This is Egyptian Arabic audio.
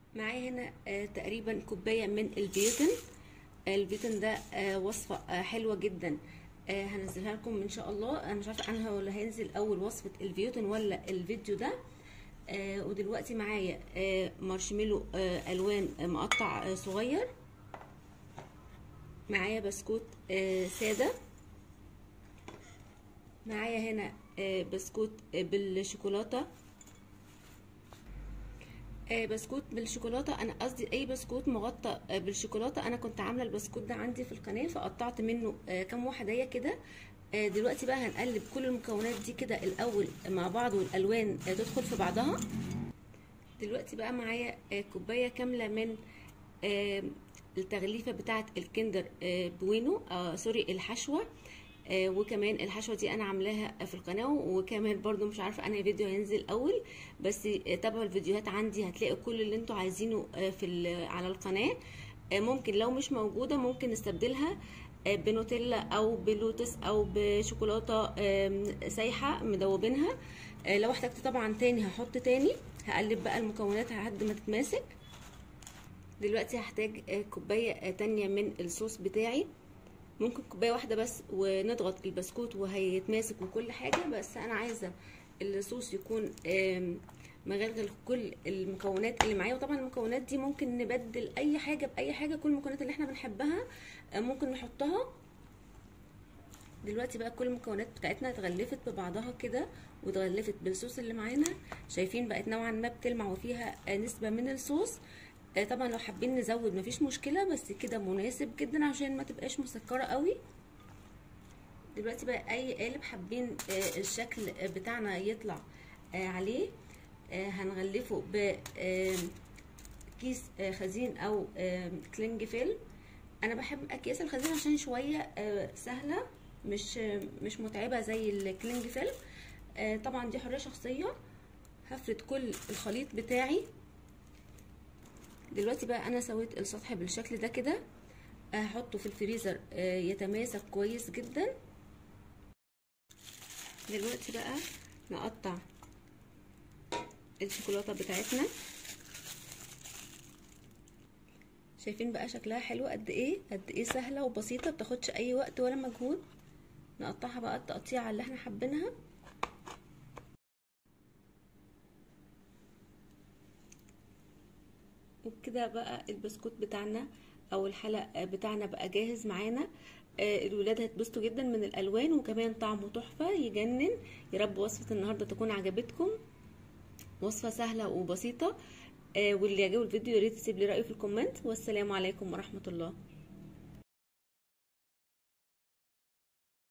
معايا هنا آه تقريبا كوبايه من البيوتن البيوتن ده آه وصفه آه حلوه جدا آه هنزلها لكم ان شاء الله انا مش عارفه انا ولا هينزل اول وصفه البيوتن ولا الفيديو ده آه ودلوقتي معايا آه مارشميلو آه الوان آه مقطع آه صغير معايا بسكوت آه ساده معايا هنا آه بسكوت آه بالشوكولاته آه بسكوت بالشوكولاته انا قصدي اي بسكوت مغطى آه بالشوكولاته انا كنت عامله البسكوت ده عندي في القناه فقطعت منه آه كام واحده كده آه دلوقتي بقى هنقلب كل المكونات دي كده الاول مع بعض والالوان آه تدخل في بعضها دلوقتي بقى معايا آه كوبايه كامله من آه التغليفه بتاعه الكندر آه بوينو آه سوري الحشوه آه وكمان الحشوه دي انا عاملاها في القناه وكمان برضو مش عارفه انا فيديو هينزل اول بس آه تابعوا الفيديوهات عندي هتلاقوا كل اللي انتوا عايزينه آه في على القناه آه ممكن لو مش موجوده ممكن نستبدلها آه بنوتيلا او بلوتس او بشوكولاته آه سايحه مدوبينها آه لو احتجت طبعا تاني هحط تاني هقلب بقى المكونات لحد ما تتماسك دلوقتي هحتاج آه كوبايه آه تانية من الصوص بتاعي ممكن كوبايه واحده بس ونضغط البسكوت وهيتماسك وكل حاجه بس انا عايزه الصوص يكون مغلغل كل المكونات اللي معايا وطبعا المكونات دي ممكن نبدل اي حاجه باي حاجه كل المكونات اللي احنا بنحبها ممكن نحطها دلوقتي بقى كل المكونات بتاعتنا اتغلفت ببعضها كده واتغلفت بالصوص اللي معانا شايفين بقت نوعا ما بتلمع وفيها نسبه من الصوص طبعا لو حابين نزود مفيش مشكله بس كده مناسب جدا عشان ما تبقاش مسكره قوي دلوقتي بقى اي قالب حابين الشكل بتاعنا يطلع عليه هنغلفه بكيس خزين او كلينج فيلم انا بحب اكياس الخزين عشان شويه سهله مش مش متعبه زي الكلينج فيلم طبعا دي حريه شخصيه هفرد كل الخليط بتاعي دلوقتي بقى انا سويت السطح بالشكل ده كده هحطه في الفريزر يتماسك كويس جدا دلوقتي بقى نقطع الشوكولاته بتاعتنا شايفين بقى شكلها حلو قد ايه قد ايه سهله وبسيطه بتاخدش اي وقت ولا مجهود نقطعها بقى التقطيعه اللي احنا حابينها وبكده بقى البسكوت بتاعنا او الحلق بتاعنا بقى جاهز معانا آه الولاد هيتبسطوا جدا من الالوان وكمان طعمه تحفه يجنن يا رب وصفه النهارده تكون عجبتكم وصفه سهله وبسيطه آه واللي يعجبه الفيديو يا ريت تسيب لي رايه في الكومنت والسلام عليكم ورحمه الله